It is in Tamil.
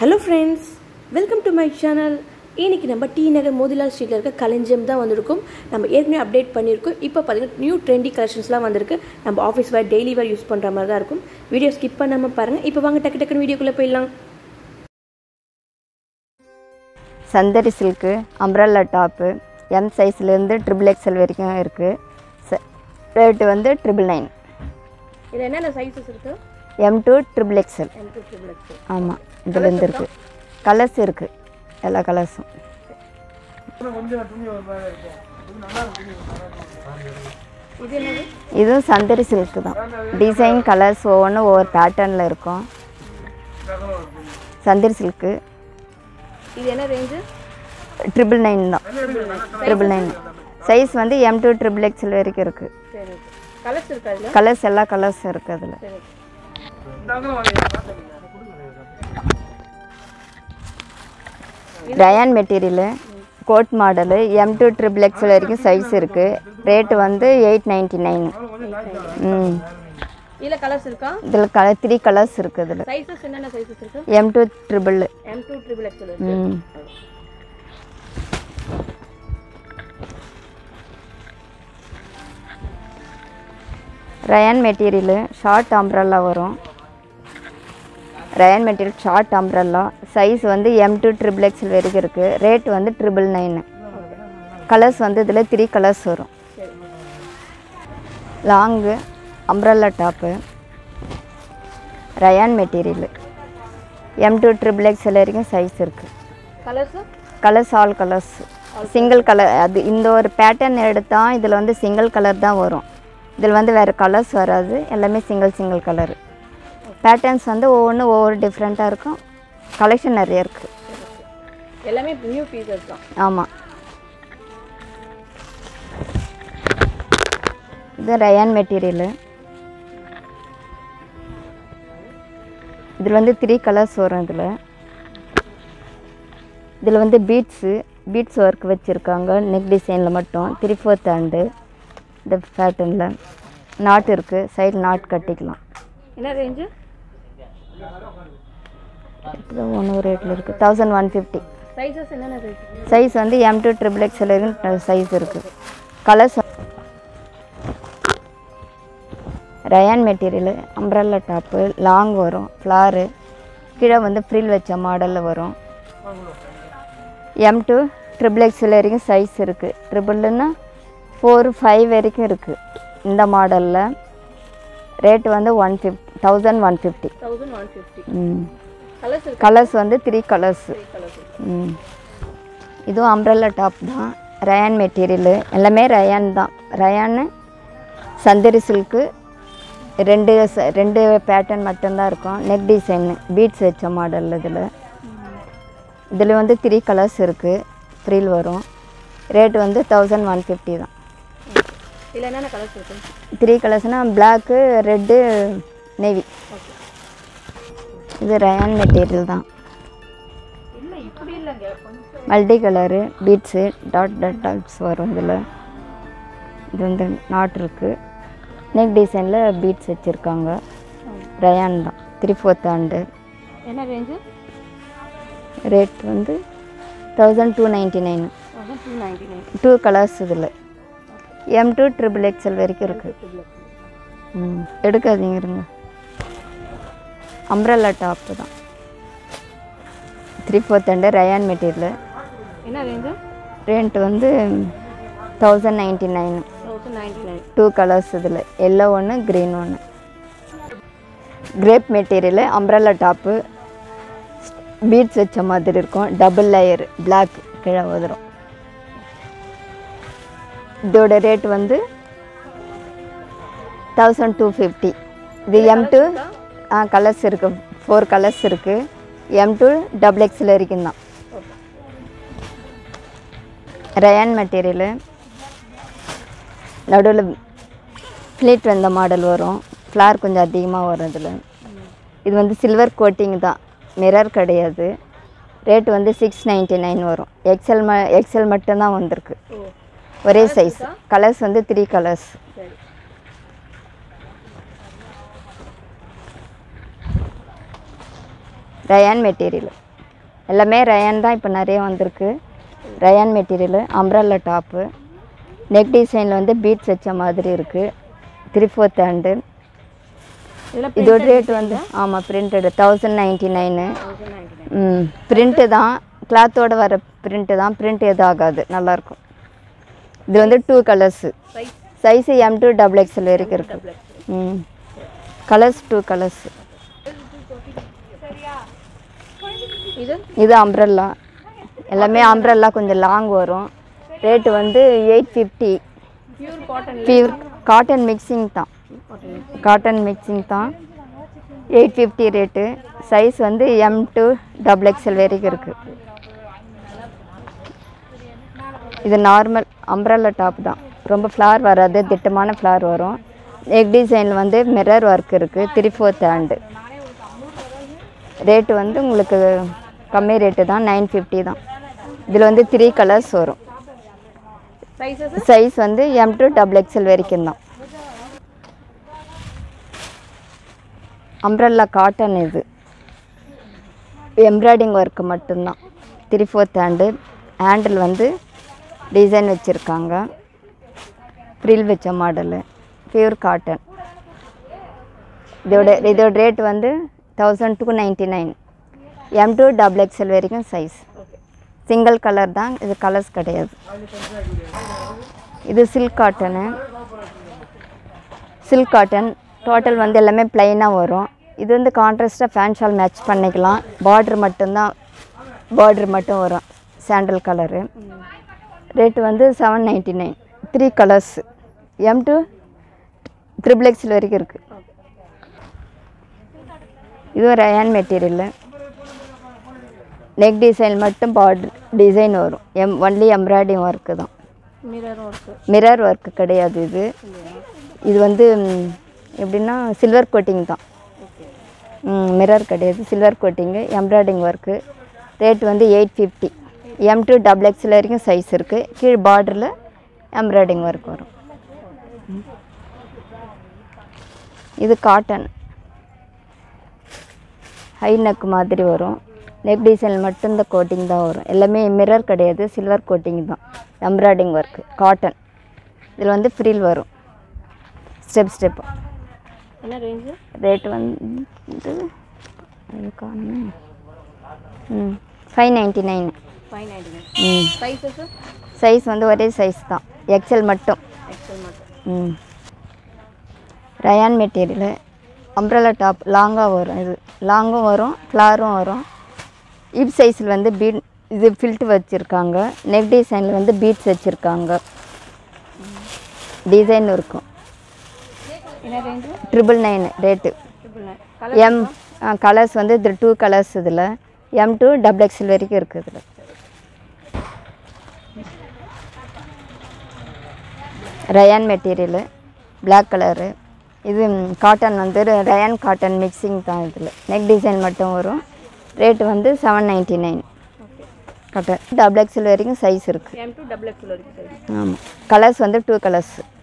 Hello friends welcome to my channel இன்னைக்கு நம்ம டி நகர் மோதிலால் ஸ்ட்ரீட்டில் இருக்க கலைஞ்சம் தான் வந்திருக்கும் நம்ம ஏற்கனவே அப்டேட் பண்ணியிருக்கோம் இப்போ பார்த்தீங்கன்னா நியூ ட்ரெண்டி கலெக்ஷன்ஸ்லாம் வந்திருக்கு நம்ம office wear daily wear use பண்ணுற மாதிரி தான் இருக்கும் வீடியோ ஸ்கிப் பண்ணாமல் பாருங்கள் இப்போ வாங்க டக்கு டக்குன்னு வீடியோக்குள்ளே போயிடலாம் Chanderi silk umbrella top M சைஸ்லேருந்து ட்ரிபிள் எக்ஸல் வரைக்கும் இருக்குது ரேட்டு வந்து ட்ரிபிள் நைன் இதில் என்னென்ன சைஸஸ் இருக்குது எம் டூ ட்ரிபிள் எக்ஸல் எனக்கு ட்ரிபிள் எக்ஸ் ஆமாம் இதுலேருந்து இருக்குது கலர்ஸ் இருக்குது எல்லா கலர்ஸும் இது என்னது இதுவும் சந்தரி சில்க்கு தான் டிசைன் கலர்ஸ் ஒவ்வொன்றும் ஒவ்வொரு பேட்டர்னில் இருக்கும் சந்தரி சில்க்கு இது என்ன ரேஞ்சு ட்ரிபிள் நைன் தான் ட்ரிபிள் நைன் சைஸ் வந்து எம் டூ ட்ரிபிள் எக்ஸல் வரைக்கும் இருக்குது சரி கலர்ஸ் இருக்கா இதில் கலர்ஸ் எல்லா கலர்ஸும் இருக்குது அதில் சரி rayon material coat model M to triple XL வரைக்கும் சைஸ் இருக்குது ரேட்டு வந்து எயிட் நைன்ட்டி நைன் ம் இதில் கலர்ஸ் இருக்கா இதில் கலர் த்ரீ கலர்ஸ் இருக்குது இதில் சைஸஸ் என்னென்ன சைஸஸ் இருக்கு M to triple M to triple X ம் ரயான் மெட்டீரியலு ஷார்ட் அம்ப்ரல்லா வரும் rayon material short umbrella size வந்து எம் டூ ட்ரிபிள் எக்ஸல் வரைக்கும் இருக்குது ரேட் வந்து ட்ரிபிள் நைனு கலர்ஸ் வந்து இதில் த்ரீ கலர்ஸ் வரும் சரி long umbrella top rayon material M to triple XL வரைக்கும் சைஸ் இருக்குது colours colours all colours single colour அது இந்த ஒரு பேட்டர்ன் எடுத்தால் இதில் வந்து சிங்கிள் கலர் தான் வரும் இதில் வந்து வேறு கலர்ஸ் வராது எல்லாமே சிங்கிள் சிங்கிள் கலரு பேட்டர்ன்ஸ் வந்து ஒவ்வொன்றும் ஒவ்வொரு டிஃப்ரெண்ட்டாக இருக்கும் கலெக்ஷன் நிறைய இருக்குது எல்லாமே நியூ பீசஸ் தான் ஆமாம் இது ரயான் மெட்டீரியலு இதில் வந்து த்ரீ கலர்ஸ் வரும் இதில் இதில் வந்து பீட்ஸு பீட்ஸ் ஒர்க் வச்சுருக்காங்க நெக் டிசைனில் மட்டும் த்ரீ ஃபோர்த் ஹேண்டு இந்த பேட்டர்னில் நாட் இருக்குது சைடு நாட் கட்டிக்கலாம் என்ன ரேஞ்சு ஒன்று ரேட்டில் இருக்குது தௌசண்ட் ஒன் ஃபிஃப்டி சைஸஸ் என்னென்ன சைஸ் சைஸ் வந்து எம் டூ ட்ரிபிள் எக்ஸல் வரைக்கும் சைஸ் இருக்குது colours rayon material umbrella top long வரும் ஃப்ளாரு கீழே வந்து ஃப்ரில் வச்ச மாடலில் வரும் எம் டூ ட்ரிபிள் எக்ஸல் வரைக்கும் சைஸ் இருக்குது ட்ரிபிள்னா ஃபோர் ஃபைவ் வரைக்கும் இருக்குது இந்த மாடலில் ரேட்டு வந்து one fifty thousand one fifty thousand one fifty ம் கலர்ஸ் இருக்கு கலர்ஸ் வந்து த்ரீ கலர்ஸு கலர்ஸ் ம் இதுவும் அம்ப்ரல்லா டாப் தான் ரயான் மெட்டீரியலு எல்லாமே ரயான் தான் ரயான்னு சந்தரி சில்க்கு ரெண்டு ச- ரெண்டு பேட்டர்ன் மட்டும்தான் இருக்கும் நெக் டிசைன் பீட்ஸ் வச்ச மாடல் இதில் இதில் வந்து த்ரீ கலர்ஸ் இருக்குது ஃப்ரீல் வரும் ரேட் வந்து தௌசண்ட் ஒன் ஃபிஃப்டி தான் இதில் என்னென்ன கலர்ஸ் இருக்கு த்ரீ கலர்ஸ்னால் பிளாக்கு ரெட்டு நேவி இது ரயான் மெட்டீரியல் தான் இல்லை இப்படி இல்லைங்க கொஞ்சம் multi colour beads dot dot dots வரும் இதில் இது வந்து நாட் இருக்குது நெக் டிசைனில் பீட்ஸ் வச்சுருக்காங்க ரயான் தான் த்ரீ ஃபோர்த் ஆண்டு என்ன ரேஞ்சு ரேட் வந்து thousand two ninety nine thousand two ninety nine two colours இதில் எம் டூ ட்ரிபிள் எக்ஸல் வரைக்கும் இருக்குது ம் எடுக்காதீங்க இருங்க அம்ப்ரல்லா டாப்பு தான் three fourth hand rayon material என்ன ரேஞ்சு ரேண்ட் வந்து thousand ninety nine thousand ninety nine two colours இதில் எல்லோ ஒன்று க்ரீன் ஒன்று crepe material umbrella top beads வச்ச மாதிரி இருக்கும் டபுள் லேயர் பிளாக் கீழே வந்துடும் இதோட ரேட் வந்து தௌசண்ட் டூ ஃபிஃப்டி இது எம் டூ ஆ கலர்ஸ் இருக்குது ஃபோர் கலர்ஸ் இருக்குது எம் டூ டபுள் எக்ஸில் வரைக்கும் தான் ரயான் மெட்டீரியலு நடுவில் ஃப்ளீட் வந்த மாடல் வரும் ஃப்ளார் கொஞ்சம் அதிகமாக வரும் இதில் இது வந்து சில்வர் கோட்டிங் தான் மிரர் கிடையாது ரேட் வந்து சிக்ஸ் நைன்ட்டி நைன் வரும் எக்ஸல் ம எக்ஸல் மட்டும்தான் வந்திருக்கு ஓ ஒரே சைஸ் கலர்ஸ் வந்து த்ரீ கலர்ஸ் சரி ரயான் மெட்டீரியல் எல்லாமே ரயான் தான் இப்போ நிறைய வந்திருக்கு rayon material umbrella top neck டிசைனில் வந்து பீட்ஸ் வச்ச மாதிரி இருக்குது த்ரீ ஃபோர்த் ஹேண்டு இதெல்லாம் இதோட ரேட் வந்து ஆமாம் பிரிண்டடு தௌசண்ட் நைன்ட்டி நைனு ம் பிரிண்ட்டு தான் கிளாத்தோட வர பிரிண்ட்டு தான் பிரிண்ட் எதுவும் ஆகாது நல்லாயிருக்கும் இது வந்து two colours size size M to double XL வரைக்கும் இருக்குது ம் கலர்ஸ் டூ கலர்ஸ் இது இது அம்ப்ரல்லா எல்லாமே அம்ப்ரல்லா கொஞ்சம் லாங் வரும் ரேட்டு வந்து eight fifty pure cotton pure cotton mixing தான் காட்டன் மிக்சிங் தான் எயிட் ஃபிஃப்டி ரேட்டு சைஸ் வந்து எம் டு டபுள் எக்ஸ்எல் வரைக்கும் இருக்குது இது நார்மல் அம்ப்ரல்லா டாப் தான் ரொம்ப ஃப்ளார் வராது திட்டமான ஃப்ளார் வரும் நெக் டிசைனில் வந்து மிரர் ஒர்க் இருக்குது த்ரீ ஃபோர்த் ஹேண்டு ரேட்டு வந்து உங்களுக்கு கம்மி ரேட்டு தான் நைன் ஃபிஃப்டி தான் இதில் வந்து த்ரீ கலர்ஸ் வரும் சைஸஸ் சைஸ் வந்து எம் டு டபுள் எக்ஸ்எல் வரைக்கும் தான் அம்ப்ரல்லா காட்டன் இது எம்ப்ராய்டிங் ஒர்க்கு மட்டும்தான் த்ரீ ஃபோர்த் ஹேண்டு ஹேண்டில் வந்து டிசைன் வச்சுருக்காங்க ஃப்ரில் வச்ச மாடலு பியூர் காட்டன் இதோட இதோட ரேட் வந்து thousand two ninety nine M to double XL வரைக்கும் சைஸ் சிங்கிள் கலர் தான் இது கலர்ஸ் கிடையாது இது silk cotton silk cotton total வந்து எல்லாமே ப்ளைனாக வரும் இது வந்து கான்ட்ராஸ்ட்டாக ஃபேன் ஷால் மேட்ச் பண்ணிக்கலாம் பார்ட்ரு மட்டும்தான் பார்ட்ரு மட்டும் வரும் சாண்டல் கலரு ரேட்டு வந்து seven ninety nine three colours M to triple XL வரைக்கும் இருக்குது இதுவும் ரயான் மெட்டீரியலு நெக் டிசைன் மட்டும் பார்டர் டிசைன் வரும் எம் ஒன்லி எம்ப்ராய்டிங் ஒர்க்கு தான் மிரர் ஒர்க்கு மிரர் ஒர்க்கு கிடையாது இது இது வந்து ம், எப்படின்னா சில்வர் கோட்டிங் தான் மிரர் கிடையாது silver coating embroidery work rate வந்து eight fifty M to double XL வரைக்கும் சைஸ் இருக்குது கீழ் பார்டரில் எம்ப்ராய்டிங் ஒர்க் வரும் ம். இது காட்டன் ஹை நெக் மாதிரி வரும் நெக் டிசைன் மட்டும் இந்த கோட்டிங் தான் வரும் எல்லாமே மிரர் கிடையாது சில்வர் கோட்டிங் தான் எம்ப்ராய்டிங் ஒர்க்கு காட்டன் இதில் வந்து ஃப்ரீல் வரும் ஸ்டெப் ஸ்டெப் என்ன ரேஞ்சு ரேட் வந்து அது காணுமே. ம் five ninety nine five ninety nine ம் சைஸஸ் சைஸ் வந்து ஒரே சைஸ் தான் எக்ஸல் மட்டும் எக்ஸல் மட்டும் ம் ரயான் மெட்டீரியலு அம்ப்ரலா டாப் லாங்காக வரும் இது லாங்கும் வரும் ஃப்ளாரும் வரும் இப் சைஸில் வந்து பீட் இது ஃபில்ட் வச்சுருக்காங்க நெக் டிசைனில் வந்து பீட்ஸ் வச்சுருக்காங்க டிசைன் இருக்கும் என்ன range triple nine rate triple nine M colours வந்து இது டூ கலர்ஸ் இதில் எம் டூ டபுள் எக்ஸ்எல் வரைக்கும் இருக்குது இதில் ரயான் மெட்டீரியலு Black கலரு இது காட்டன் வந்து ரயான் காட்டன் மிக்சிங் தான் இதில் நெக் டிசைன் மட்டும் வரும் ரேட்டு வந்து seven ninety nine cotton double XL வரைக்கும் சைஸ் இருக்குது எம் டூ டபுள் எக்ஸல் வரைக்கும் சைஸ் ஆமாம் கலர்ஸ் வந்து டூ கலர்ஸ்